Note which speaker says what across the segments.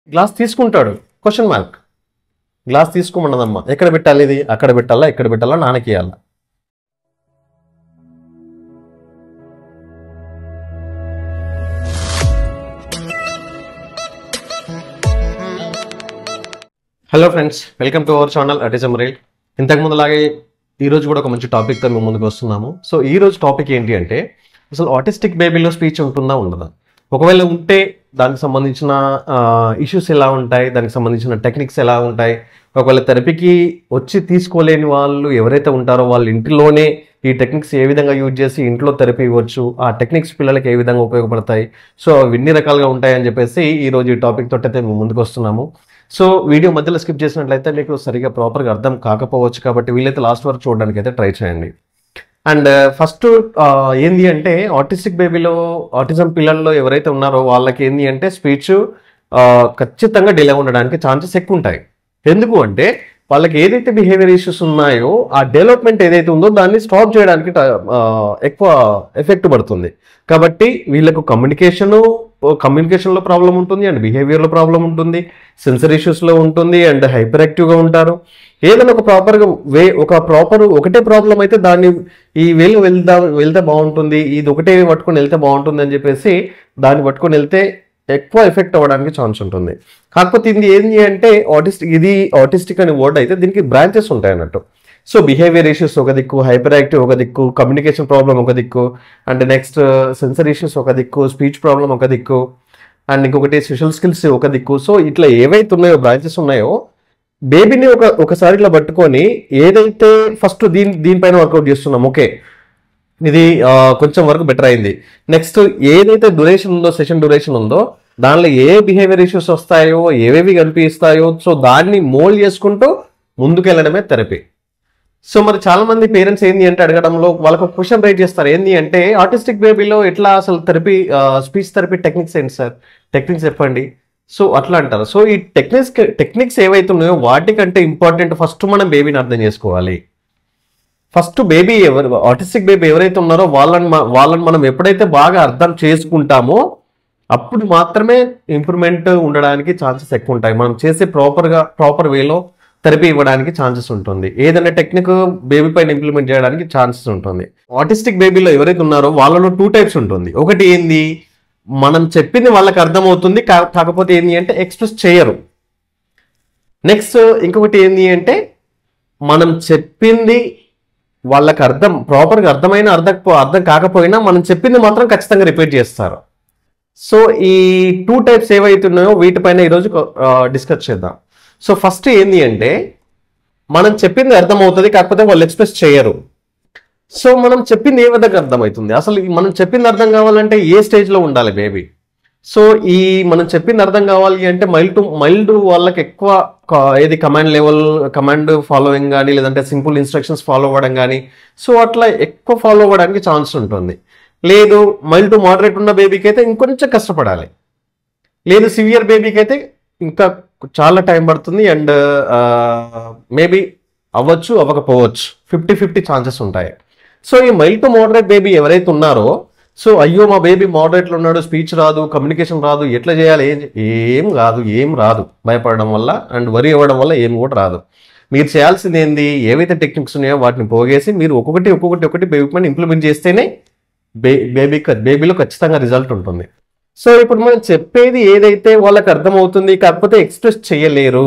Speaker 1: glass తీసుకుంటాడు question mark glass తీసుకోమన్నదమ్మా ఎక్కడ పెట్టాలి ఇది అక్కడ పెట్టాలా ఎక్కడ పెట్టాలా నాన్నకియాలా hello friends welcome to our channel autism rail ఇంతకు ముందులాగే ఈ రోజు కూడా ఒక మంచి టాపిక్తో మేము ముందుకు వస్తున్నాము సో ఈ రోజు టాపిక్ ఏంటి అంటే అసలు ఆటిస్టిక్ బేబీలో స్పీచ్ ఉంటుందా ఉండదా ఒకవేళ ఉంటే దానికి సంబంధించిన ఇష్యూస్ ఎలా ఉంటాయి దానికి సంబంధించిన టెక్నిక్స్ ఎలా ఉంటాయి ఒకవేళ థెరపీకి వచ్చి తీసుకోలేని వాళ్ళు ఎవరైతే ఉంటారో వాళ్ళ ఇంటిలోనే ఈ టెక్నిక్స్ ఏ విధంగా యూజ్ చేసి ఇంట్లో థెరపీ ఇవ్వచ్చు ఆ టెక్నిక్స్ పిల్లలకి ఏ విధంగా ఉపయోగపడతాయి సో అవి ఎన్ని రకాలుగా ఉంటాయని చెప్పేసి ఈ రోజు ఈ టాపిక్ తోటి అయితే మేము ముందుకు వస్తున్నాము సో వీడియో మధ్యలో స్కిప్ చేసినట్లయితే మీకు సరిగా ప్రాపర్గా అర్థం కాకపోవచ్చు కాబట్టి వీలైతే లాస్ట్ వరకు చూడడానికి అయితే ట్రై చేయండి అండ్ ఫస్ట్ ఏంది అంటే ఆటిస్టిక్ బేబీలో ఆటిజం పిల్లల్లో ఎవరైతే ఉన్నారో వాళ్ళకి ఏంది అంటే స్పీచ్ ఖచ్చితంగా డిలే ఉండడానికి ఛాన్సెస్ ఎక్కువ ఉంటాయి ఎందుకు అంటే వాళ్ళకి ఏదైతే బిహేవియర్ ఇష్యూస్ ఉన్నాయో ఆ డెవలప్మెంట్ ఏదైతే ఉందో దాన్ని స్టాప్ చేయడానికి ట- ఆ, ఎక్కువ ఎఫెక్ట్ పడుతుంది కాబట్టి వీళ్ళకు కమ్యూనికేషన్ కమ్యూనికేషన్లో ప్రాబ్లం ఉంటుంది అండ్ బిహేవియర్లో ప్రాబ్లం ఉంటుంది సెన్సర్ ఇష్యూస్లో ఉంటుంది అండ్ హైపర్ యాక్టివ్గా ఉంటారు ఏదైనా ఒక ప్రాపర్గా వే ఒక ప్రాపర్ ఒకటే ప్రాబ్లం అయితే దాన్ని ఈ వేలు వెళ్దా వెళ్తే బాగుంటుంది ఇది ఒకటే పట్టుకొని వెళ్తే బాగుంటుంది అని చెప్పేసి దాన్ని పట్టుకొని వెళ్తే ఎక్కువ ఎఫెక్ట్ అవ్వడానికి ఛాన్స్ ఉంటుంది కాకపోతే ఇది ఏంటి అంటే ఆటిస్టిక్ ఇది ఆటిస్టిక్ అనే వర్డ్ అయితే దీనికి బ్రాంచెస్ ఉంటాయి అన్నట్టు సో బిహేవియర్ ఇష్యూస్ ఒక దిక్కు హైపర్ యాక్టివ్ ఒక దిక్కు కమ్యూనికేషన్ ప్రాబ్లం ఒక దిక్కు అండ్ నెక్స్ట్ సెన్సర్ ఇష్యూస్ ఒక దిక్కు స్పీచ్ ప్రాబ్లం ఒక దిక్కు అండ్ ఇంకొకటి సోషల్ స్కిల్స్ ఒక దిక్కు సో ఇట్లా ఏవైతే ఉన్నాయో బ్రాంచెస్ ఉన్నాయో బేబీని ఒక ఒకసారి ఇట్లా పట్టుకొని ఏదైతే ఫస్ట్ దీని దీనిపైన వర్కౌట్ చేస్తున్నాం ఓకే ఇది ఆ, కొంచెం వరకు బెటర్ అయింది నెక్స్ట్ ఏదైతే డ్యూరేషన్ ఉందో సెషన్ డ్యూరేషన్ ఉందో దానిలో ఏ బిహేవియర్ ఇష్యూస్ వస్తాయో ఏవేవి కనిపిస్తాయో సో దాన్ని మోల్డ్ చేసుకుంటూ ముందుకు వెళ్ళడమే థెరపీ సో మరి చాలా మంది పేరెంట్స్ ఏంది అంటే అడగడంలో వాళ్ళకు ఒక క్వశ్చన్ రైట్ చేస్తారు ఏంది అంటే ఆటిస్టిక్ బేబీలో ఎట్లా అసలు థెరపీ స్పీచ్ థెరపీ టెక్నిక్స్ ఏంటి సార్ టెక్నిక్స్ చెప్పండి సో అట్లా అంటారు సో ఈ టెక్నిక్స్ టెక్నిక్స్ ఏవైతే ఉన్నాయో వాటికంటే ఇంపార్టెంట్ ఫస్ట్ మనం బేబీని అర్థం చేసుకోవాలి ఫస్ట్ బేబీ ఎవరు ఆటిస్టిక్ బేబీ ఎవరైతే ఉన్నారో వాళ్ళని మ- వాళ్ళని మనం ఎప్పుడైతే బాగా అర్థం చేసుకుంటామో అప్పుడు మాత్రమే ఇంప్రూవ్మెంట్ ఉండడానికి ఛాన్సెస్ ఎక్కువ ఉంటాయి మనం చేసే ప్రాపర్గా ప్రాపర్ వేలో థెరపీ ఇవ్వడానికి ఛాన్సెస్ ఉంటుంది ఏదైనా టెక్నిక్ బేబీ పైన ఇంప్లిమెంట్ చేయడానికి ఛాన్సెస్ ఉంటుంది ఆటిస్టిక్ బేబీలో ఎవరైతే ఉన్నారో వాళ్ళలో టూ టైప్స్ ఉంటుంది ఒకటి ఏంది మనం చెప్పింది వాళ్ళకి అర్థమవుతుంది కా- కాకపోతే ఏంది అంటే ఎక్స్ప్రెస్ చేయరు నెక్స్ట్ ఇంకొకటి ఏంది అంటే మనం చెప్పింది వాళ్ళకి అర్థం ప్రాపర్గా అర్థమైన అర్థం అర్థం కాకపోయినా మనం చెప్పింది మాత్రం ఖచ్చితంగా రిపీట్ చేస్తారు సో ఈ టూ టైప్స్ ఏవైతే ఉన్నాయో వీటిపైన ఈరోజు డిస్కస్ చేద్దాం సో ఫస్ట్ ఏంది అంటే మనం చెప్పింది అర్థమవుతుంది కాకపోతే వాళ్ళు ఎక్స్ప్రెస్ చేయరు సో మనం చెప్పింది ఏ విధంగా అర్థమవుతుంది అసలు ఈ మనం చెప్పింది అర్థం కావాలంటే ఏ స్టేజ్లో ఉండాలి బేబీ సో ఈ మనం చెప్పింది అర్థం కావాలి అంటే మైల్డ్ టు మైల్డ్ వాళ్ళకి ఎక్కువ క- ఏది కమాండ్ లెవెల్ కమాండ్ ఫాలోయింగ్ కానీ లేదంటే సింపుల్ ఇన్స్ట్రక్షన్స్ ఫాలో అవ్వడం కానీ సో అట్లా ఎక్కువ ఫాలో అవ్వడానికి ఛాన్స్ ఉంటుంది లేదు మైల్డ్ టు మోడరేట్ ఉన్న బేబీకి అయితే ఇంకొంచెం కష్టపడాలి లేదు సివియర్ బేబీకి అయితే ఇంకా చాలా టైం పడుతుంది అండ్ మేబీ అవ్వచ్చు అవ్వకపోవచ్చు ఫిఫ్టీ ఫిఫ్టీ ఛాన్సెస్ ఉంటాయి సో ఈ మైల్డ్ టు మోడరేట్ బేబీ ఎవరైతే ఉన్నారో సో అయ్యో మా బేబీ మోడరేట్లో ఉన్నాడు స్పీచ్ రాదు కమ్యూనికేషన్ రాదు ఎట్లా చేయాలి ఏం చే- ఏం కాదు ఏం రాదు భయపడడం వల్ల అండ్ వరి అవ్వడం వల్ల ఏం కూడా రాదు మీరు చేయాల్సింది ఏంది ఏవైతే టెక్నిక్స్ ఉన్నాయో వాటిని పోగేసి మీరు ఒక్కొక్కటి ఒక్కొక్కటి ఒకటి బేబీ పైన ఇంప్లిమెంట్ చేస్తేనే బే బేబీ బేబీలో ఖచ్చితంగా రిజల్ట్ ఉంటుంది సో ఇప్పుడు మనం చెప్పేది ఏదైతే వాళ్ళకి అర్థమవుతుంది కాకపోతే ఎక్స్ప్రెస్ చేయలేరు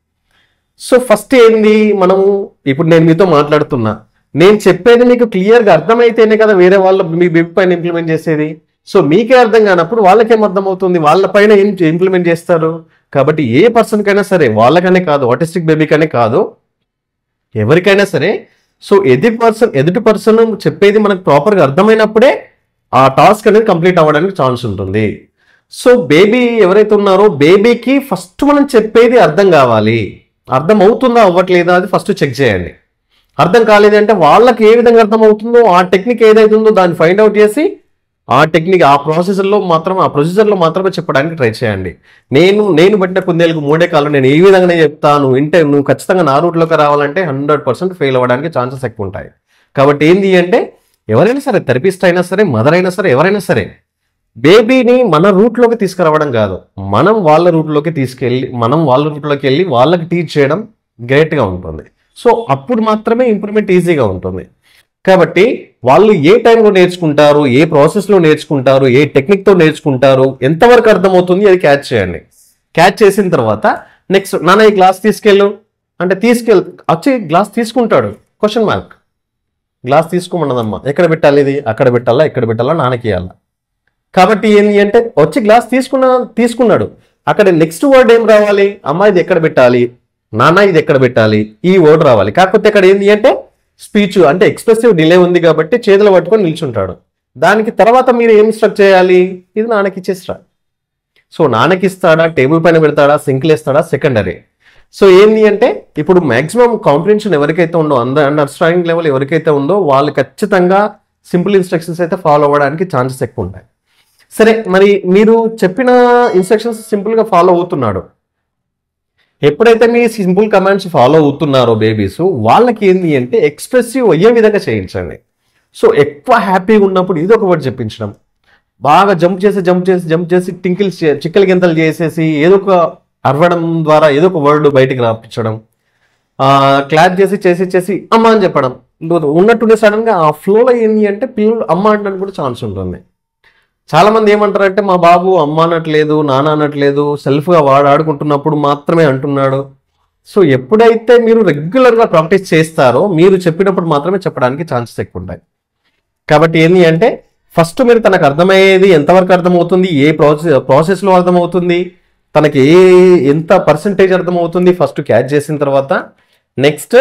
Speaker 1: సో ఫస్ట్ ఏంది మనము ఇప్పుడు నేను మీతో మాట్లాడుతున్నా నేను చెప్పేది మీకు క్లియర్గా అర్థమైతేనే కదా వేరే వాళ్ళ మీ బేబీ పైన ఇంప్లిమెంట్ చేసేది సో మీకే అర్థం కానప్పుడు వాళ్ళకేం అర్థమవుతుంది వాళ్ళ పైన ఏం ఇంప్లిమెంట్ చేస్తారు కాబట్టి ఏ పర్సన్కైనా సరే వాళ్ళకనే కాదు ఆటిస్టిక్ బేబీకనే కాదు ఎవరికైనా సరే సో ఎదుటి పర్సన్ ఎదుటి పర్సన్ చెప్పేది మనకు ప్రాపర్గా అర్థమైనప్పుడే ఆ టాస్క్ అనేది కంప్లీట్ అవ్వడానికి ఛాన్స్ ఉంటుంది సో బేబీ ఎవరైతే ఉన్నారో బేబీకి ఫస్ట్ మనం చెప్పేది అర్థం కావాలి అర్థం అవుతుందా అవ్వట్లేదా అది ఫస్ట్ చెక్ చేయండి అర్థం కాలేదంటే వాళ్ళకి ఏ విధంగా అర్థం అవుతుందో ఆ టెక్నిక్ ఏదైతే ఉందో దాన్ని ఫైండ్ అవుట్ చేసి ఆ టెక్నిక్ ఆ ప్రాసెసర్లో మాత్రం ఆ ప్రొసీజర్లో మాత్రమే చెప్పడానికి ట్రై చేయండి నేను నేను పట్టిన కుందేలకు మూడే కాలం నేను ఏ విధంగానే చెప్తాను ఇంటే నువ్వు ఖచ్చితంగా నా రూట్లోకి రావాలంటే హండ్రెడ్ పర్సెంట్ ఫెయిల్ అవ్వడానికి ఛాన్సెస్ ఎక్కువ ఉంటాయి కాబట్టి ఏంది అంటే ఎవరైనా సరే థెరపిస్ట్ అయినా సరే మదర్ అయినా సరే ఎవరైనా సరే బేబీని మన రూట్లోకి తీసుకురావడం కాదు మనం వాళ్ళ రూట్లోకి తీసుకెళ్ళి మనం వాళ్ళ రూట్లోకి వెళ్ళి వాళ్ళకి టీచ్ చేయడం గ్రేట్గా ఉంటుంది సో అప్పుడు మాత్రమే ఇంప్రూవ్మెంట్ ఈజీగా ఉంటుంది కాబట్టి వాళ్ళు ఏ టైంలో నేర్చుకుంటారు ఏ ప్రాసెస్లో నేర్చుకుంటారు ఏ టెక్నిక్తో నేర్చుకుంటారు ఎంతవరకు అర్థమవుతుంది అది క్యాచ్ చేయండి క్యాచ్ చేసిన తర్వాత నెక్స్ట్ నాన్న ఈ గ్లాస్ తీసుకెళ్ళు అంటే తీసుకెళ్ వచ్చి గ్లాస్ తీసుకుంటాడు క్వశ్చన్ మార్క్ గ్లాస్ తీసుకోమన్నదమ్మా ఎక్కడ పెట్టాలి ఇది అక్కడ పెట్టాలా ఎక్కడ పెట్టాలా నాన్నకి ఇవ్వాలా కాబట్టి ఏంటి అంటే వచ్చి గ్లాస్ తీసుకున్న తీసుకున్నాడు అక్కడ నెక్స్ట్ వర్డ్ ఏం రావాలి అమ్మ ఇది ఎక్కడ పెట్టాలి నాన్న ఇది ఎక్కడ పెట్టాలి ఈ వర్డ్ రావాలి కాకపోతే ఇక్కడ ఏంటి అంటే స్పీచ్ అంటే ఎక్స్ప్రెసివ్ డిలే ఉంది కాబట్టి చేతులు పట్టుకొని నిల్చుంటాడు దానికి తర్వాత మీరు ఏం ఇన్స్ట్రక్ట్ చేయాలి ఇది నాన్నకి ఇచ్చేస్తా సో నాన్నకి ఇస్తాడా టేబుల్ పైన పెడతాడా సింక్లు ఇస్తాడా సెకండరీ సో ఏంటి అంటే ఇప్పుడు మాక్సిమం కాంప్రిహెన్షన్ ఎవరికైతే ఉందో అంద అండర్స్టాండింగ్ లెవెల్ ఎవరికైతే ఉందో వాళ్ళు ఖచ్చితంగా సింపుల్ ఇన్స్ట్రక్షన్స్ అయితే ఫాలో అవ్వడానికి ఛాన్సెస్ ఎక్కువ ఉంటాయి సరే మరి మీరు చెప్పిన ఇన్స్ట్రక్షన్స్ సింపుల్గా ఫాలో అవుతున్నాడు ఎప్పుడైతే మీ సింపుల్ కమాండ్స్ ఫాలో అవుతున్నారో బేబీస్ వాళ్ళకి ఏంటి అంటే ఎక్స్ప్రెసివ్ అయ్యే విధంగా చేయించండి సో ఎక్కువ హ్యాపీగా ఉన్నప్పుడు ఇది ఒక వర్డ్ చెప్పించడం బాగా జంప్ చేసి జంప్ చేసి జంప్ చేసి టింకిల్ చిక్కల గింతలు చేసేసి ఏదో ఒక అరవడం ద్వారా ఏదో ఒక వర్డ్ బయటికి రాపించడం క్లాప్ చేసి చేసి చేసి అమ్మ అని చెప్పడం ఉన్నట్టుండే సడన్ గా ఆ ఫ్లోలో ఏంటి అంటే పిల్లలు అమ్మ అనడానికి కూడా ఛాన్స్ ఉంటుంది చాలా మంది ఏమంటారంటే మా బాబు అమ్మ అనట్లేదు నాన్న అనట్లేదు సెల్ఫ్ గా వాడు ఆడుకుంటున్నప్పుడు మాత్రమే అంటున్నాడు సో ఎప్పుడైతే మీరు రెగ్యులర్ గా ప్రాక్టీస్ చేస్తారో మీరు చెప్పినప్పుడు మాత్రమే చెప్పడానికి ఛాన్సెస్ ఎక్కువ ఉంటాయి కాబట్టి ఏంటి అంటే ఫస్ట్ మీరు తనకు అర్థమయ్యేది ఎంతవరకు అర్థమవుతుంది ఏ ప్రాసెస్ ప్రాసెస్లో అర్థమవుతుంది తనకి ఏ ఎంత పర్సంటేజ్ అర్థమవుతుంది ఫస్ట్ క్యాచ్ చేసిన తర్వాత నెక్స్ట్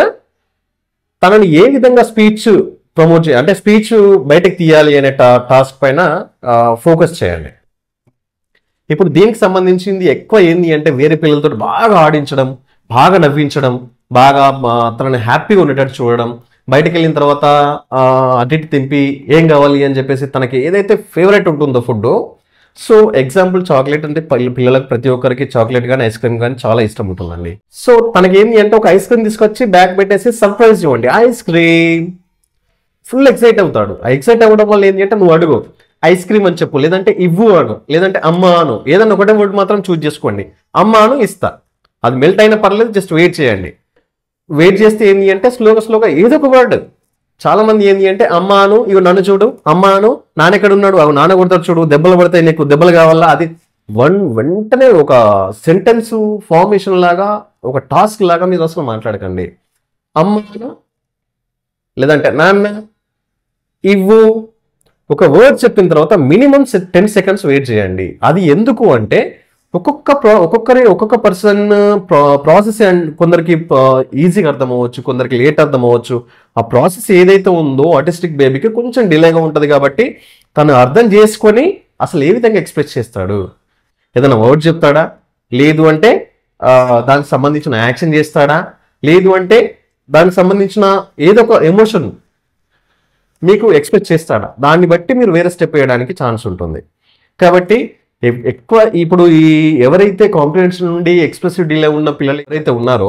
Speaker 1: తనని ఏ విధంగా స్పీచ్ ప్రమోట్ చేయాలి అంటే స్పీచ్ బయటకు తీయాలి అనే టా- టాస్క్ పైన ఫోకస్ చేయండి ఇప్పుడు దీనికి సంబంధించింది ఎక్కువ ఏంది అంటే వేరే పిల్లలతో బాగా ఆడించడం బాగా నవ్వించడం బాగా ఆ, తనని హ్యాపీగా ఉండేటట్టు చూడడం బయటకు వెళ్ళిన తర్వాత ఆ, అటు ఇటు తింపి ఏం కావాలి అని చెప్పేసి తనకి ఏదైతే ఫేవరెట్ ఉంటుందో ఫుడ్ సో ఎగ్జాంపుల్ చాక్లెట్ అంటే పిల్ల- పిల్లలకు ప్రతి ఒక్కరికి చాక్లెట్ కానీ ఐస్ క్రీమ్ కానీ చాలా ఇష్టం ఉంటుందండి సో తనకి ఏంటి అంటే ఒక ఐస్ క్రీమ్ తీసుకొచ్చి బ్యాగ్ పెట్టేసి సర్ప్రైజ్ ఇవ్వండి ఐస్ క్రీమ్ ఫుల్ ఎక్సైట్ అవుతాడు ఆ ఎక్సైట్ అవ్వడం వల్ల ఏంటి అంటే నువ్వు అడుగు ఐస్ క్రీమ్ అని చెప్పు లేదంటే ఇవ్వు అను లేదంటే అమ్మ అను ఏదన్నా ఒకటే వర్డ్ మాత్రం చూజ్ చేసుకోండి అమ్మ అను ఇస్తా అది మెల్ట్ అయినా పర్లేదు జస్ట్ వెయిట్ చేయండి వెయిట్ చేస్తే ఏంటి అంటే స్లోగా స్లోగా ఏదో ఒక వర్డ్ చాలా మంది ఏంటి అంటే అమ్మ అను ఇవి నన్ను చూడు అమ్మ అను నాన్న ఎక్కడ ఉన్నాడు అవి నాన్న కొడతాడు చూడు దెబ్బలు పడతాయి నీకు దెబ్బలు కావాలా అది వన్ వెంటనే ఒక సెంటెన్స్ ఫార్మేషన్ లాగా ఒక టాస్క్ లాగా మీరు అసలు మాట్లాడకండి అమ్మ అను లేదంటే నాన్న ఇవ్వు ఒక వర్డ్ చెప్పిన తర్వాత మినిమం టెన్ సెకండ్స్ వెయిట్ చేయండి అది ఎందుకు అంటే ఒక్కొక్క ప్రా ఒక్కొక్కరి ఒక్కొక్క పర్సన్ ప్రాసెస్ కొందరికి ఈజీగా అర్థం అవ్వచ్చు కొందరికి లేట్ అర్థం అవ్వచ్చు ఆ ప్రాసెస్ ఏదైతే ఉందో ఆటిస్టిక్ బేబీకి కొంచెం డిలేగా ఉంటుంది కాబట్టి తను అర్థం చేసుకొని అసలు ఏ విధంగా ఎక్స్ప్రెస్ చేస్తాడు ఏదైనా వర్డ్ చెప్తాడా లేదు అంటే ఆ, దానికి సంబంధించిన యాక్షన్ చేస్తాడా లేదు అంటే దానికి సంబంధించిన ఏదో ఒక ఎమోషన్ మీకు ఎక్స్పెక్ట్ చేస్తాడా దాన్ని బట్టి మీరు వేరే స్టెప్ వేయడానికి ఛాన్స్ ఉంటుంది కాబట్టి ఎ- ఎక్కువ ఇప్పుడు ఈ ఎవరైతే కాంప్రిహెన్షన్ నుండి ఎక్స్ప్రెసివ్ డీలే ఉన్న పిల్లలు ఎవరైతే ఉన్నారో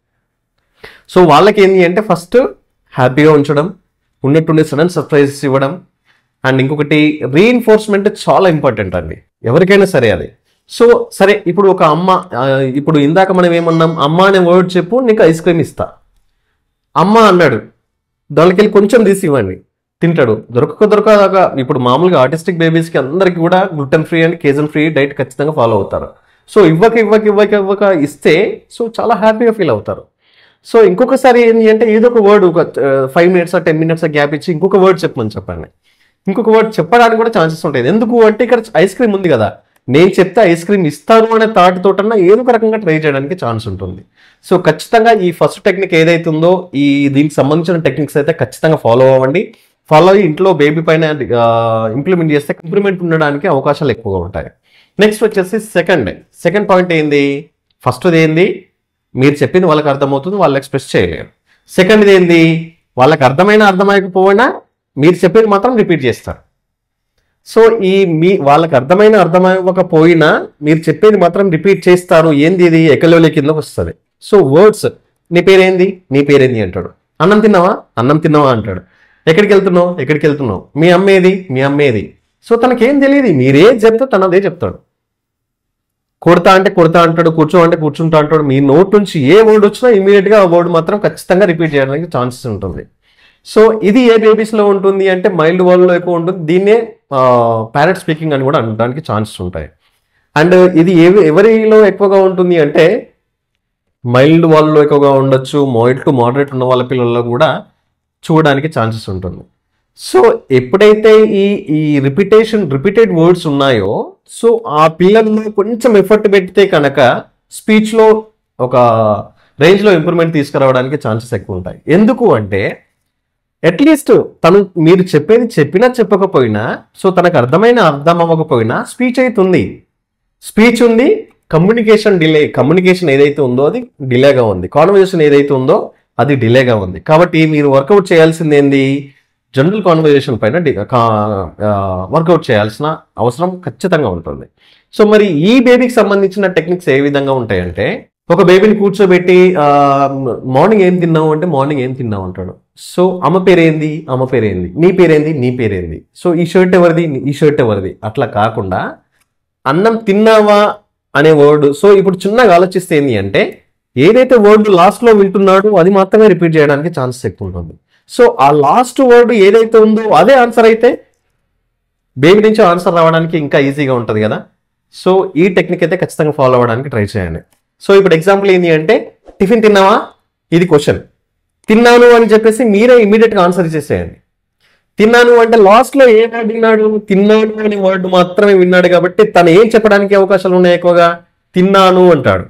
Speaker 1: సో వాళ్ళకి ఏంటి అంటే ఫస్ట్ హ్యాపీగా ఉంచడం ఉన్నట్టుండి సడన్ సర్ప్రైజెస్ ఇవ్వడం అండ్ ఇంకొకటి రీఎన్ఫోర్స్మెంట్ చాలా ఇంపార్టెంట్ అండి ఎవరికైనా సరే అది సో సరే ఇప్పుడు ఒక అమ్మ ఆ, ఇప్పుడు ఇందాక మనం ఏమన్నాం అమ్మ అనే వర్డ్ చెప్పు నీకు ఐస్ క్రీమ్ ఇస్తా అమ్మ అన్నాడు దానికి కొంచెం తీసి ఇవ్వండి తింటాడు దొరకక దొరకదాక ఇప్పుడు మామూలుగా ఆర్టిస్టిక్ బేబీస్కి అందరికి కూడా gluten free and casein free diet ఖచ్చితంగా ఫాలో అవుతారు సో ఇవ్వక ఇవ్వక ఇవ్వక ఇవ్వక ఇస్తే సో చాలా హ్యాపీగా ఫీల్ అవుతారు సో ఇంకొకసారి ఏంటి అంటే ఏదో ఒక వర్డ్ ఒక five minutes ten minutes gap ఇచ్చి ఇంకొక వర్డ్ చెప్పమని చెప్పండి ఇంకొక వర్డ్ చెప్పడానికి కూడా ఛాన్సెస్ ఉంటాయి ఎందుకు అంటే ఇక్కడ ఐస్ క్రీమ్ ఉంది కదా నేను చెప్తే ఐస్ క్రీమ్ ఇస్తాను అనే థాట్ తోటన్నా ఏదో ఒక రకంగా ట్రై చేయడానికి ఛాన్స్ ఉంటుంది సో ఖచ్చితంగా ఈ ఫస్ట్ టెక్నిక్ ఏదైతే ఉందో ఈ దీనికి సంబంధించిన టెక్నిక్స్ అయితే ఖచ్చితంగా ఫాలో అవ్వండి ఫాలో అయ్యి ఇంట్లో బేబీ పైన ఇంప్లిమెంట్ చేస్తే ఇంప్రూవ్మెంట్ ఉండడానికి అవకాశాలు ఎక్కువగా ఉంటాయి నెక్స్ట్ వచ్చేసి సెకండ్ సెకండ్ పాయింట్ ఏంది ఫస్ట్ది ఏంది మీరు చెప్పింది వాళ్ళకి అర్థమవుతుంది వాళ్ళు ఎక్స్ప్రెస్ చేయలేరు సెకండ్ది ఏంది వాళ్ళకి అర్థమైనా అర్థమైకపోయినా మీరు చెప్పేది మాత్రం రిపీట్ చేస్తారు సో ఈ మీ వాళ్ళకి అర్థమైన అర్థమవ్వకపోయినా మీరు చెప్పేది మాత్రం రిపీట్ చేస్తారు ఏంది ఇది ఎకలోలి కిందకు వస్తుంది సో వర్డ్స్ నీ పేరేంది నీ పేరేంది అంటాడు అన్నం తిన్నావా అన్నం తిన్నావా అంటాడు ఎక్కడికి వెళ్తున్నావు ఎక్కడికి వెళ్తున్నావు మీ అమ్మేది మీ అమ్మేది సో తనకేం తెలియదు మీరే చెప్తే తను అదే చెప్తాడు కొడతా అంటే కొడతా అంటాడు కూర్చో అంటే కూర్చుంటా అంటాడు మీ నోట్ నుంచి ఏ వర్డ్ వచ్చినా ఇమీడియట్ గా ఆ వర్డ్ మాత్రం ఖచ్చితంగా రిపీట్ చేయడానికి ఛాన్సెస్ ఉంటుంది సో ఇది ఏ బేబీస్ లో ఉంటుంది అంటే మైల్డ్ వరల్డ్ లో ఎక్కువ ఉంటుంది దీన్నే ప్యారెట్ స్పీకింగ్ అని కూడా అనడానికి ఛాన్సెస్ ఉంటాయి అండ్ ఇది ఎవ- ఎవరిలో ఎక్కువగా ఉంటుంది అంటే మైల్డ్ వాళ్ళలో ఎక్కువగా ఉండొచ్చు మైల్డ్ టు మోడరేట్ ఉన్న వాళ్ళ పిల్లల్లో కూడా చూడడానికి ఛాన్సెస్ ఉంటుంది సో ఎప్పుడైతే ఈ ఈ రిపిటేషన్ రిపీటెడ్ వర్డ్స్ ఉన్నాయో సో ఆ పిల్లల్లో కొంచెం ఎఫర్ట్ పెడితే కనుక స్పీచ్లో ఒక రేంజ్లో ఇంప్రూవ్మెంట్ తీసుకురావడానికి ఛాన్సెస్ ఎక్కువ ఉంటాయి ఎందుకు అంటే అట్లీస్ట్ తను మీరు చెప్పేది చెప్పినా చెప్పకపోయినా సో తనకు అర్థమైన అర్థం అవ్వకపోయినా స్పీచ్ అవుతుంది స్పీచ్ ఉంది కమ్యూనికేషన్ డిలే కమ్యూనికేషన్ ఏదైతే ఉందో అది డిలేగా ఉంది కాన్వర్జేషన్ ఏదైతే ఉందో అది డిలేగా ఉంది కాబట్టి మీరు వర్కౌట్ చేయాల్సింది ఏంది జనరల్ కాన్వర్జేషన్ పైన వర్కౌట్ చేయాల్సిన అవసరం ఖచ్చితంగా ఉంటుంది సో మరి ఈ బేబీకి సంబంధించిన టెక్నిక్స్ ఏ విధంగా ఉంటాయంటే ఒక బేబీని కూర్చోబెట్టి మార్నింగ్ ఏం తిన్నావు అంటే మార్నింగ్ ఏం తిన్నావు అంటాడు సో అమ్మ పేరేంది అమ్మ పేరేంది నీ పేరేంది నీ పేరేంది సో ఈ షర్ట్ ఎవరిది ఈ షర్ట్ ఎవరిది అట్లా కాకుండా అన్నం తిన్నావా అనే వర్డ్ సో ఇప్పుడు చిన్నగా ఆలోచిస్తే ఏంటి అంటే ఏదైతే వర్డ్ లాస్ట్ లో వింటున్నాడో అది మాత్రమే రిపీట్ చేయడానికి ఛాన్సెస్ ఎక్కువ ఉంటుంది సో ఆ లాస్ట్ వర్డ్ ఏదైతే ఉందో అదే ఆన్సర్ అయితే బేబీ నుంచి ఆన్సర్ రావడానికి ఇంకా ఈజీగా ఉంటుంది కదా సో ఈ టెక్నిక్ అయితే ఖచ్చితంగా ఫాలో అవ్వడానికి ట్రై చేయండి సో ఇప్పుడు ఎగ్జాంపుల్ ఏంటి అంటే టిఫిన్ తిన్నావా ఇది క్వశ్చన్ తిన్నాను అని చెప్పేసి మీరే ఇమీడియట్గా ఆన్సర్ చేసేయండి తిన్నాను అంటే లాస్ట్ లో ఏం వర్డ్ విన్నాడు తిన్నాను అనే వర్డ్ మాత్రమే విన్నాడు కాబట్టి తను ఏం చెప్పడానికి అవకాశాలు ఉన్నాయి ఎక్కువగా తిన్నాను అంటాడు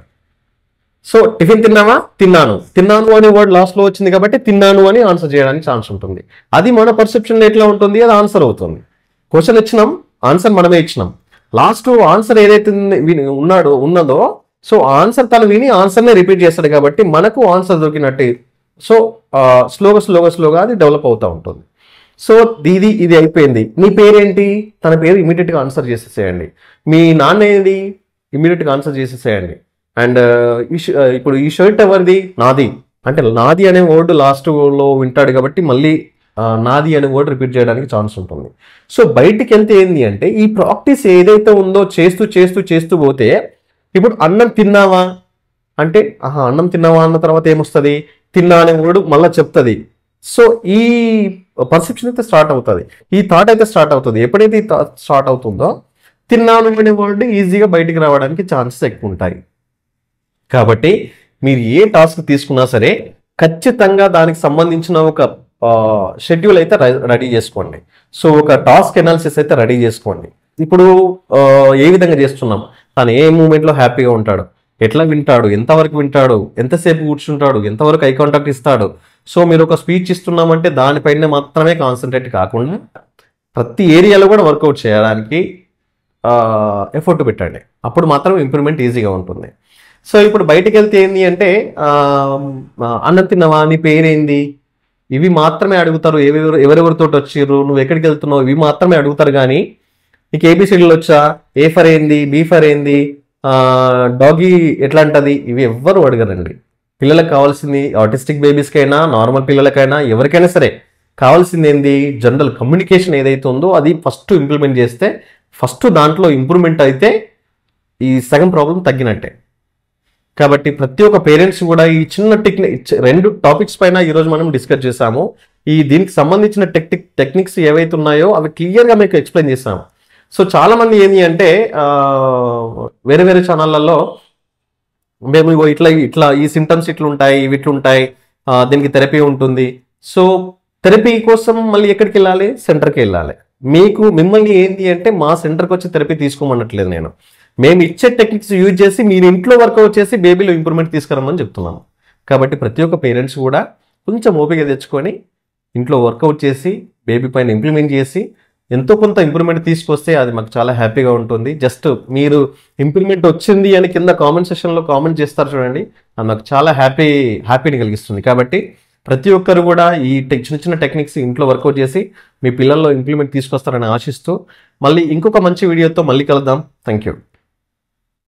Speaker 1: సో టిఫిన్ తిన్నావా తిన్నాను తిన్నాను అనే వర్డ్ లాస్ట్ లో వచ్చింది కాబట్టి తిన్నాను అని ఆన్సర్ చేయడానికి ఛాన్స్ ఉంటుంది అది మన పర్సెప్షన్ ఎట్లా ఉంటుంది అది ఆన్సర్ అవుతుంది క్వశ్చన్ ఇచ్చినాం ఆన్సర్ మనమే ఇచ్చినాం లాస్ట్ ఆన్సర్ ఏదైతే ఉంది- విని- ఉన్నాడో ఉన్నదో సో ఆన్సర్ తను విని ఆన్సర్నే రిపీట్ చేస్తాడు కాబట్టి మనకు ఆన్సర్ దొరికినట్టు సో స్లోగా స్లోగా స్లోగా అది డెవలప్ అవుతూ ఉంటుంది సో ఇది ఇది అయిపోయింది నీ పేరేంటి తన పేరు immediate గా ఆన్సర్ చేసేసేయండి మీ నాన్న ఏది immediate గా ఆన్సర్ చేసేసేయండి అండ్ ఇప్పుడు ఈ షర్ట్ ఎవరిది నాది అంటే నాది అనే వర్డ్ లో వింటాడు కాబట్టి మళ్ళీ ఆ, నాది అనే వర్డ్ రిపీట్ చేయడానికి ఛాన్స్ ఉంటుంది సో బయటికి వెళ్తే ఏంది అంటే ఈ ప్రాక్టీస్ ఏదైతే ఉందో చేస్తూ చేస్తూ చేస్తూ పోతే ఇప్పుడు అన్నం తిన్నావా అంటే ఆహా అన్నం తిన్నావా అన్న తర్వాత ఏమొస్తుంది తిన్నా అనే వర్డ్ మళ్ళీ చెప్తుంది సో ఈ పర్సెప్షన్ అయితే స్టార్ట్ అవుతుంది ఈ థాట్ అయితే స్టార్ట్ అవుతుంది ఎప్పుడైతే ఈ థాట్ స్టార్ట్ అవుతుందో తిన్నాను అనే వర్డ్ ఈజీగా బయటికి రావడానికి ఛాన్సెస్ ఎక్కువ ఉంటాయి కాబట్టి మీరు ఏ టాస్క్ తీసుకున్నా సరే ఖచ్చితంగా దానికి సంబంధించిన ఒక షెడ్యూల్ అయితే రెడీ చేసుకోండి సో ఒక టాస్క్ ఎనాలిసిస్ అయితే రెడీ చేసుకోండి ఇప్పుడు ఆ, ఏ విధంగా చేస్తున్నాం తను ఏ మూమెంట్లో హ్యాపీగా ఉంటాడు ఎట్లా వింటాడు ఎంతవరకు వింటాడు ఎంతసేపు కూర్చుంటాడు ఎంతవరకు ఐ కాంటాక్ట్ ఇస్తాడు సో మీరు ఒక స్పీచ్ ఇస్తున్నామంటే దానిపైన మాత్రమే కాన్సన్ట్రేట్ కాకుండా ప్రతి ఏరియాలో కూడా వర్కౌట్ చేయడానికి ఎఫర్ట్ పెట్టండి అప్పుడు మాత్రం ఇంప్రూవ్మెంట్ ఈజీగా ఉంటుంది సో ఇప్పుడు బయటికి వెళ్తే ఏంటి అంటే ఆ, అన్నం తిన్నావా నీ పేరేంది ఇవి మాత్రమే అడుగుతారు ఎవరెవరు ఎవరెవరితో వచ్చిర్రు నువ్వు ఎక్కడికి వెళ్తున్నావు ఇవి మాత్రమే అడుగుతారు కానీ నీకు ఏబిసిడీలు వచ్చా ఏ ఫర్ ఏంది బీ ఫర్ ఏంది డాగీ ఎట్లాంటది ఇవి ఎవ్వరు అడగరండి పిల్లలకు కావాల్సింది ఆటిస్టిక్ బేబీస్కైనా నార్మల్ పిల్లలకైనా ఎవరికైనా సరే కావాల్సింది ఏంది జనరల్ కమ్యూనికేషన్ ఏదైతే ఉందో అది ఫస్ట్ ఇంప్లిమెంట్ చేస్తే ఫస్ట్ దాంట్లో ఇంప్రూవ్మెంట్ అయితే ఈ సగం ప్రాబ్లం తగ్గినట్టే కాబట్టి ప్రతి ఒక్క పేరెంట్స్ కూడా ఈ చిన్న టెక్నిక్ రెండు టాపిక్స్ పైన ఈరోజు మనం డిస్కస్ చేసాము ఈ దీనికి సంబంధించిన టెక్నిక్ టెక్నిక్స్ ఏవైతే ఉన్నాయో అవి క్లియర్గా మీకు ఎక్స్ప్లెయిన్ చేసాము సో చాలా మంది ఏంటి అంటే ఆ, వేరే వేరే ఛానళ్ళల్లో మేము ఇగో ఇట్లా ఇట్లా ఈ సింటమ్స్ ఇట్లా ఉంటాయి ఇవి ఇట్లా ఉంటాయి ఆ, దీనికి థెరపీ ఉంటుంది సో థెరపీ కోసం మళ్ళీ ఎక్కడికి వెళ్ళాలి సెంటర్కి వెళ్ళాలి మీకు మిమ్మల్ని ఏంటి అంటే మా సెంటర్కి వచ్చి థెరపీ తీసుకోమన్నట్లేదు నేను మేము ఇచ్చే టెక్నిక్స్ యూజ్ చేసి మీరు ఇంట్లో వర్కౌట్ చేసి బేబీలో ఇంప్రూవ్మెంట్ తీసుకురమ్మని చెప్తున్నాము కాబట్టి ప్రతి ఒక్క పేరెంట్స్ కూడా కొంచెం ఓపిక తెచ్చుకొని ఇంట్లో వర్కౌట్ చేసి బేబీ పైన ఇంప్లిమెంట్ చేసి ఎంతో కొంత ఇంప్రూవ్మెంట్ తీసుకొస్తే అది మాకు చాలా హ్యాపీగా ఉంటుంది జస్ట్ మీరు ఇంప్రూవ్మెంట్ వచ్చింది అని కింద కామెంట్ సెషన్లో కామెంట్ చేస్తారు చూడండి అది నాకు చాలా హ్యాపీ హ్యాపీని కలిగిస్తుంది కాబట్టి ప్రతి ఒక్కరు కూడా ఈ టెక్ చిన్న చిన్న టెక్నిక్స్ ఇంట్లో వర్కౌట్ చేసి మీ పిల్లల్లో ఇంప్లిమెంట్ తీసుకొస్తారని ఆశిస్తూ మళ్ళీ ఇంకొక మంచి వీడియోతో మళ్ళీ కలుద్దాం థ్యాంక్ యూ